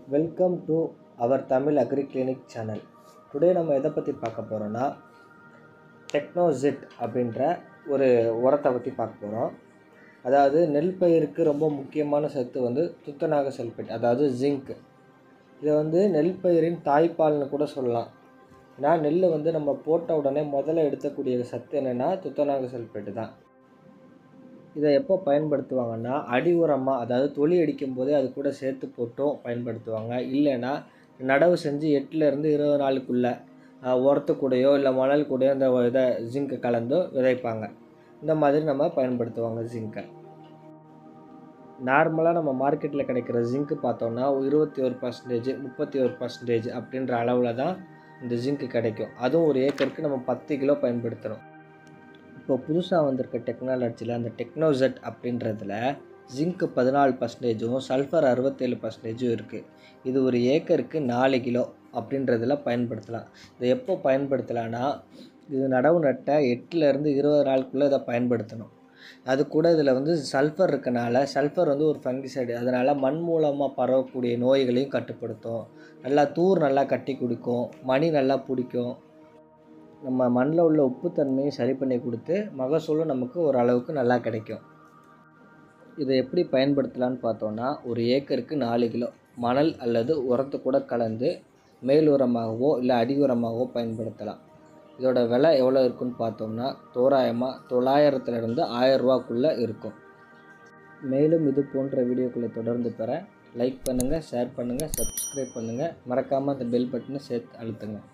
welcome to our Tamil agri clinic channel today நம்ம எதை பற்றி பார்க்க போகிறோன்னா டெக்னோஜெட் அப்படின்ற ஒரு உரத்தை பற்றி பார்க்க போகிறோம் அதாவது நெல் பயிருக்கு ரொம்ப முக்கியமான சத்து வந்து துத்தநாக சல்பேட் அதாவது ஜிங்க் இதை வந்து நெல் பயிரின் தாய்ப்பால்னு கூட சொல்லலாம் ஏன்னா நெல்லை வந்து நம்ம போட்ட உடனே முதல்ல எடுக்கக்கூடிய சத்து என்னென்னா துத்தநாக சல்பேட்டு தான் இதை எப்போ பயன்படுத்துவாங்கன்னா அடி உரமாக அதாவது தொலி அடிக்கும் போதே அது கூட சேர்த்து போட்டும் பயன்படுத்துவாங்க இல்லைன்னா நடவு செஞ்சு எட்டுலேருந்து இருபது நாளுக்குள்ளே உரத்து கூடயோ இல்லை மணல் கூடயோ இந்த இதை ஜிங்க்கை கலந்தோ விதைப்பாங்க இந்த மாதிரி நம்ம பயன்படுத்துவாங்க ஜிங்கை நார்மலாக நம்ம மார்க்கெட்டில் கிடைக்கிற ஜிங்க்கு பார்த்தோம்னா இருபத்தி ஒரு பர்சன்டேஜ் முப்பத்தி ஒரு பர்சன்டேஜ் அப்படின்ற அளவில் தான் இந்த ஜிங்க்கு கிடைக்கும் அதுவும் ஒரு ஏக்கருக்கு நம்ம பத்து கிலோ பயன்படுத்துகிறோம் இப்போ புதுசாக வந்திருக்க டெக்னாலஜியில் அந்த டெக்னோஜெட் அப்படின்றதுல ஜிங்க்கு பதினாலு பர்சன்டேஜும் சல்ஃபர் அறுபத்தேழு பர்சன்டேஜும் இருக்குது இது ஒரு ஏக்கருக்கு நாலு கிலோ அப்படின்றதில் பயன்படுத்தலாம் இதை எப்போ பயன்படுத்தலான்னா இது நடவு நட்ட எட்டுலேருந்து இருபது நாளுக்குள்ளே இதை பயன்படுத்தணும் அது கூட இதில் வந்து சல்ஃபர் இருக்கனால சல்ஃபர் வந்து ஒரு ஃபங்கிசைடு அதனால் மண் மூலமாக பரவக்கூடிய நோய்களையும் கட்டுப்படுத்தும் நல்லா தூர் நல்லா கட்டி கொடுக்கும் மணி நல்லா பிடிக்கும் நம்ம மண்ணில் உள்ள உப்புத்தன்மையும் சரி பண்ணி கொடுத்து மகசூலும் நமக்கு ஓரளவுக்கு நல்லா கிடைக்கும் இதை எப்படி பயன்படுத்தலான்னு பார்த்தோன்னா ஒரு ஏக்கருக்கு நாலு கிலோ மணல் அல்லது உரத்து கூட கலந்து மேல் உரமாகவோ இல்லை அடி உரமாகவோ பயன்படுத்தலாம் இதோட விலை எவ்வளோ இருக்குன்னு பார்த்தோம்னா தோராயமாக தொள்ளாயிரத்துலேருந்து ஆயரூவாக்குள்ளே இருக்கும் மேலும் இது போன்ற வீடியோக்களை தொடர்ந்து பெற லைக் பண்ணுங்கள் ஷேர் பண்ணுங்கள் சப்ஸ்கிரைப் பண்ணுங்கள் மறக்காமல் அந்த பெல் பட்டனை சேர்த்து அழுத்துங்க